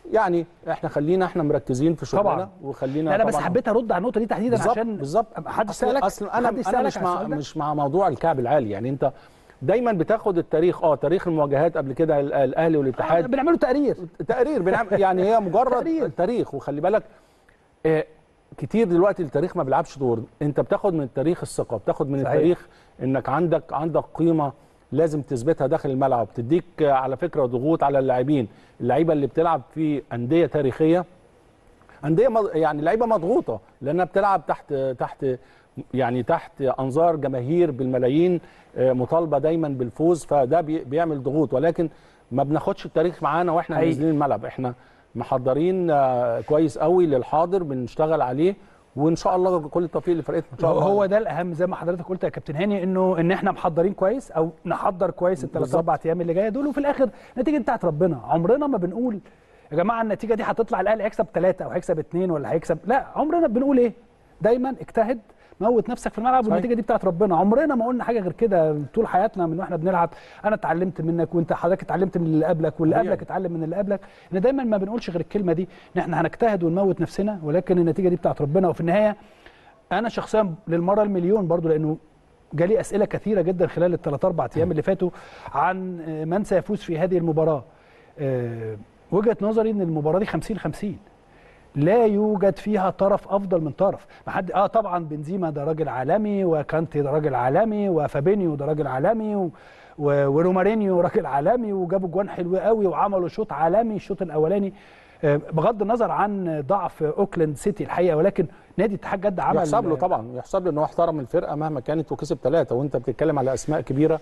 يعني احنا خلينا احنا مركزين في شغلنا طبعاً. وخلينا لا انا بس طبعاً حبيت ارد على النقطه دي تحديدا بالظبط عشان بالظبط حد أصل- سالك اصل انا حد انا سألك مش على مع السؤال ده؟ مش مع موضوع الكعب العالي يعني انت دايما بتاخد التاريخ اه تاريخ المواجهات قبل كده ال- الاهلي آه، والاتحاد بنعمله تقرير تقرير بنعمل يعني هي مجرد تقرير. تاريخ. تاريخ وخلي بالك آه كتير دلوقتي التاريخ ما بيلعبش دور انت بتاخد من التاريخ الثقه بتاخد من صحيح. التاريخ انك عندك عندك قيمه لازم تثبتها داخل الملعب تديك آه، على فكره ضغوط على اللاعبين اللعيبه اللي بتلعب في انديه تاريخيه انديه مض- يعني لعيبه مضغوطه لانها بتلعب تحت تحت يعني تحت انظار جماهير بالملايين آه، مطالبه دايما بالفوز فده بي- بيعمل ضغوط ولكن ما بناخدش التاريخ معانا واحنا حقيقي. نازلين الملعب احنا محضرين آه، كويس قوي للحاضر بنشتغل عليه وان شاء الله كل التوفيق لفرقتنا ان شاء الله هو ده الاهم زي ما حضرتك قلت يا كابتن هاني انه ان احنا محضرين كويس او نحضر كويس الثلاث بالظبط. اربع ايام اللي جايه دول وفي الاخر النتيجه بتاعت ربنا عمرنا ما بنقول يا جماعه النتيجه دي هتطلع الاهلي هيكسب ثلاثه او هيكسب اثنين ولا هيكسب لا عمرنا بنقول ايه دايما اجتهد موت نفسك في الملعب صحيح. والنتيجه دي بتاعت ربنا عمرنا ما قلنا حاجه غير كده طول حياتنا من واحنا بنلعب انا اتعلمت منك وانت حضرتك اتعلمت من اللي قبلك واللي طبيعي. قبلك اتعلم من اللي قبلك ان دايما ما بنقولش غير الكلمه دي ان احنا هنجتهد ونموت نفسنا ولكن النتيجه دي بتاعت ربنا وفي النهايه انا شخصيا للمره المليون برضو لانه جالي اسئله كثيره جدا خلال الثلاث اربع ايام اللي فاتوا عن آه، من سيفوز في هذه المباراه آه، وجهه نظري ان المباراه دي 50 50 لا يوجد فيها طرف افضل من طرف ما حد اه طبعا بنزيما ده راجل عالمي وكانتي ده راجل عالمي وفابينيو ده راجل عالمي و... و... ورومارينيو راجل عالمي وجابوا جوان حلو قوي وعملوا شوط عالمي الشوط الاولاني آه، بغض النظر عن ضعف اوكلاند سيتي الحقيقه ولكن نادي اتحاد جده عمل يحسب له طبعا يحسب له ان هو احترم الفرقه مهما كانت وكسب ثلاثه وانت بتتكلم على اسماء كبيره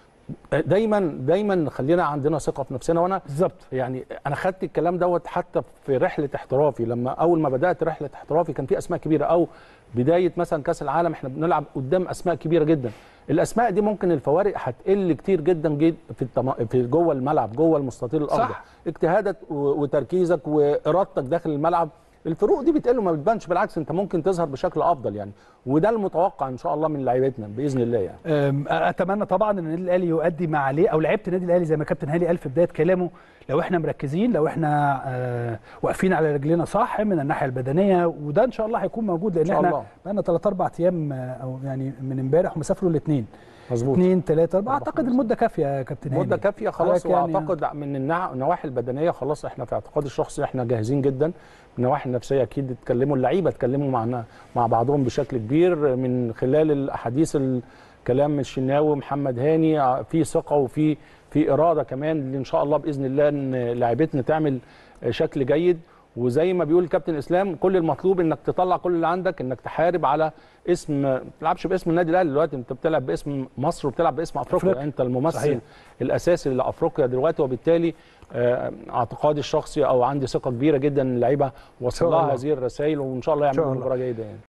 دايما دايما خلينا عندنا ثقه في نفسنا وانا بالظبط يعني انا خدت الكلام دوت حتى في رحله احترافي لما اول ما بدات رحله احترافي كان في اسماء كبيره او بدايه مثلا كاس العالم احنا بنلعب قدام اسماء كبيره جدا الاسماء دي ممكن الفوارق هتقل كتير جدا جدا في التم... في جوه الملعب جوه المستطيل الاخضر صح. اجتهادك و... وتركيزك وارادتك داخل الملعب الفروق دي بتقل وما بتبانش بالعكس انت ممكن تظهر بشكل افضل يعني وده المتوقع ان شاء الله من لعيبتنا باذن الله يعني أم، اتمنى طبعا ان النادي الاهلي يؤدي ما عليه او لعيبه النادي الاهلي زي ما كابتن هاني قال في بدايه كلامه لو احنا مركزين لو احنا آه، واقفين على رجلينا صح من الناحيه البدنيه وده ان شاء الله هيكون موجود لان إن شاء احنا الله. بقالنا ثلاث اربع ايام آه، او يعني من امبارح ومسافروا الاثنين مظبوط اثنين ثلاثه اربعه أربعة، اعتقد خمسة. المده كافيه يا كابتن هاني مده كافيه خلاص حضرتك يعني- واعتقد من النع- النواحي البدنيه خلاص احنا في اعتقادي الشخصي احنا جاهزين جدا من النواحي النفسيه اكيد اتكلموا اللعيبه اتكلموا معنا مع بعضهم بشكل كبير من خلال الاحاديث الكلام من الشناوي محمد هاني ع- في ثقه وفي في اراده كمان اللي ان شاء الله باذن الله ان لعيبتنا تعمل شكل جيد وزي ما بيقول كابتن اسلام كل المطلوب انك تطلع كل اللي عندك انك تحارب على اسم ما بتلعبش باسم النادي الاهلي دلوقتي انت بتلعب باسم مصر وبتلعب باسم افريقيا أفريقيا. انت الممثل صحيح. الاساسي لافريقيا دلوقتي وبالتالي آه، اعتقادي الشخصي او عندي ثقه كبيره جدا ان اللعيبه وصل شاء لها الله. هذه الرسائل وان شاء الله إن شاء يعملوا الله. مباراه جيده يعني